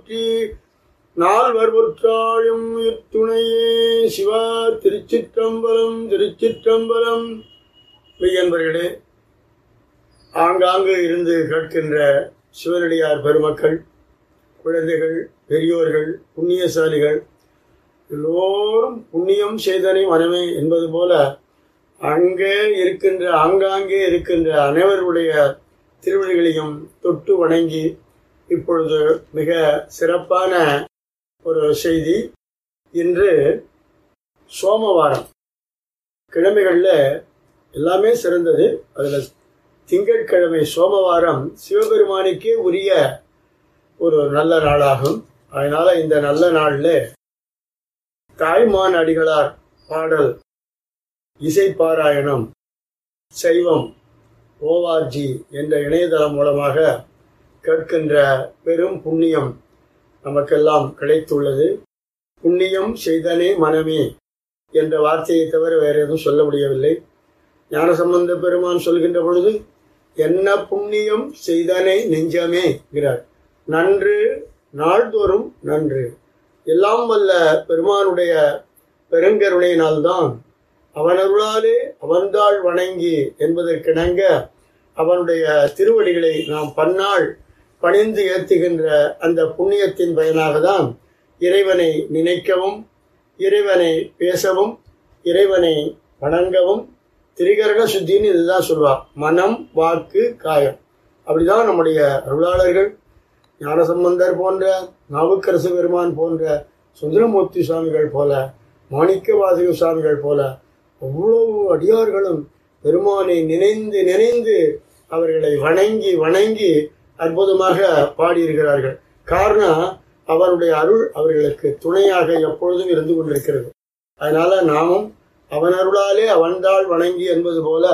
போற்றி நால்வர் ஒற்றாழும் இத்துணையே சிவா திருச்சிற்றம்பலம் திருச்சிற்றம்பலம் மெய்யன்பர்களே ஆங்காங்கு இருந்து கேட்கின்ற சிவனடியார் பெருமக்கள் குழந்தைகள் பெரியோர்கள் புண்ணியசாலிகள் எல்லோரும் புண்ணியம் செய்தனை மனமே என்பது போல அங்கே இருக்கின்ற ஆங்காங்கே இருக்கின்ற அனைவருடைய திருவடிகளையும் தொட்டு வணங்கி இப்பொழுது மிக சிறப்பான ஒரு செய்தி இன்று சோமவாரம் கிழமைகளில் எல்லாமே சிறந்தது அதில் திங்கட்கிழமை சோமவாரம் சிவபெருமானுக்கே உரிய ஒரு நல்ல நாளாகும் அதனால இந்த நல்ல நாளில் தாய்மான் அடிகளார் பாடல் இசை பாராயணம் சைவம் ஓஆர்ஜி என்ற இணையதளம் மூலமாக கேட்கின்ற பெரும் புண்ணியம் நமக்கெல்லாம் கிடைத்துள்ளது புண்ணியம் செய்தனே மனமே என்ற வார்த்தையை தவிர வேற எதுவும் சொல்ல முடியவில்லை ஞானசம்பந்த பெருமான் சொல்கின்ற பொழுது என்ன புண்ணியம் செய்தனை நெஞ்சமே என்கிறார் நன்று நாள்தோறும் நன்று எல்லாம் வல்ல பெருமானுடைய பெருங்கருணையினால்தான் அவனருளாலே அவன்தாள் வணங்கி என்பதற்கிணங்க அவனுடைய திருவடிகளை நாம் பன்னாள் பணிந்து ஏத்துகின்ற அந்த புண்ணியத்தின் பயனாக தான் இறைவனை நினைக்கவும் இறைவனை பேசவும் இறைவனை வணங்கவும் திரிகரண சுத்தின்னு இதுதான் சொல்லுவா மனம் வாக்கு காயம் அப்படிதான் நம்முடைய அருளாளர்கள் ஞானசம்பந்தர் போன்ற நாவுக்கரசு பெருமான் போன்ற சுந்தரமூர்த்தி சுவாமிகள் போல மாணிக்க வாசக சுவாமிகள் போல அவ்வளவு அடியார்களும் பெருமானை நினைந்து நினைந்து அவர்களை வணங்கி வணங்கி அற்புதமாக பாடியிருக்கிறார்கள் காரணம் அவருடைய அருள் அவர்களுக்கு துணையாக எப்பொழுதும் இருந்து கொண்டிருக்கிறது அதனால நாமும் அவன் அருளாலே அவன்தாள் வணங்கி என்பது போல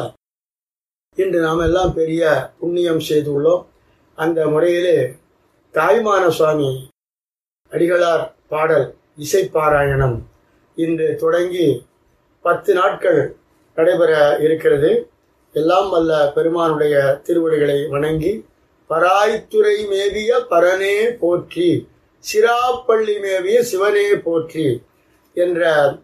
இன்று நாம் எல்லாம் பெரிய புண்ணியம் செய்துள்ளோம் அந்த முறையிலே தாய்மான சுவாமி அடிகளார் பாடல் இசை பாராயணம் இன்று தொடங்கி பத்து நாட்கள் நடைபெற இருக்கிறது எல்லாம் வல்ல பெருமானுடைய திருவடிகளை வணங்கி பராய்த்துறை மேவிய பரனே போற்றி சிராப்பள்ளி மேவிய சிவனே போற்றி என்ற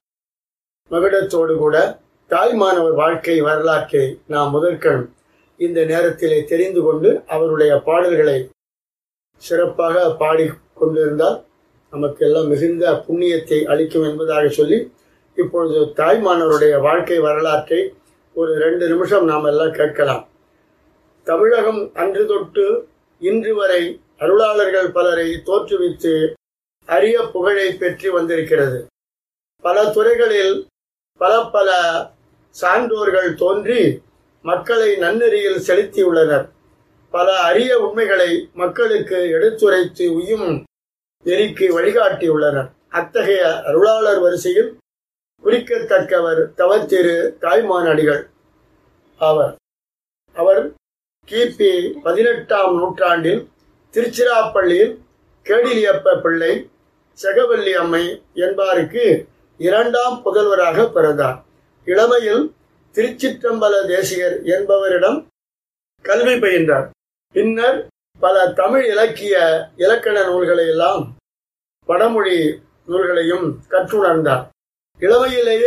மகுடத்தோடு கூட தாய்மானவர் வாழ்க்கை வரலாற்றை நாம் முதற்கண் இந்த நேரத்திலே தெரிந்து கொண்டு அவருடைய பாடல்களை சிறப்பாக பாடி கொண்டிருந்தால் நமக்கு எல்லாம் மிகுந்த புண்ணியத்தை அளிக்கும் என்பதாக சொல்லி இப்பொழுது தாய்மானவருடைய வாழ்க்கை வரலாற்றை ஒரு ரெண்டு நிமிஷம் நாம் எல்லாம் கேட்கலாம் தமிழகம் அன்று தொட்டு இன்று வரை அருளாளர்கள் பலரை தோற்றுவித்து அரிய புகழை பெற்று வந்திருக்கிறது பல துறைகளில் பல பல சான்றோர்கள் தோன்றி மக்களை நன்னெறியில் செலுத்தியுள்ளனர் பல அரிய உண்மைகளை மக்களுக்கு எடுத்துரைத்து உயும் நெறிக்கு வழிகாட்டியுள்ளனர் அத்தகைய அருளாளர் வரிசையில் குறிக்கத்தக்கவர் தவத்திரு தாய்மானடிகள் ஆவர் அவர் கிபி பதினெட்டாம் நூற்றாண்டில் திருச்சிராப்பள்ளியில் கேடிலியப்ப பிள்ளை செகவல்லி அம்மை என்பாருக்கு இரண்டாம் புதல்வராக பிறந்தார் இளமையில் திருச்சிற்றம்பல தேசிகர் என்பவரிடம் கல்வி பயின்றார் பின்னர் பல தமிழ் இலக்கிய இலக்கண நூல்களை எல்லாம் வடமொழி நூல்களையும் கற்றுணர்ந்தார் இளமையிலேயே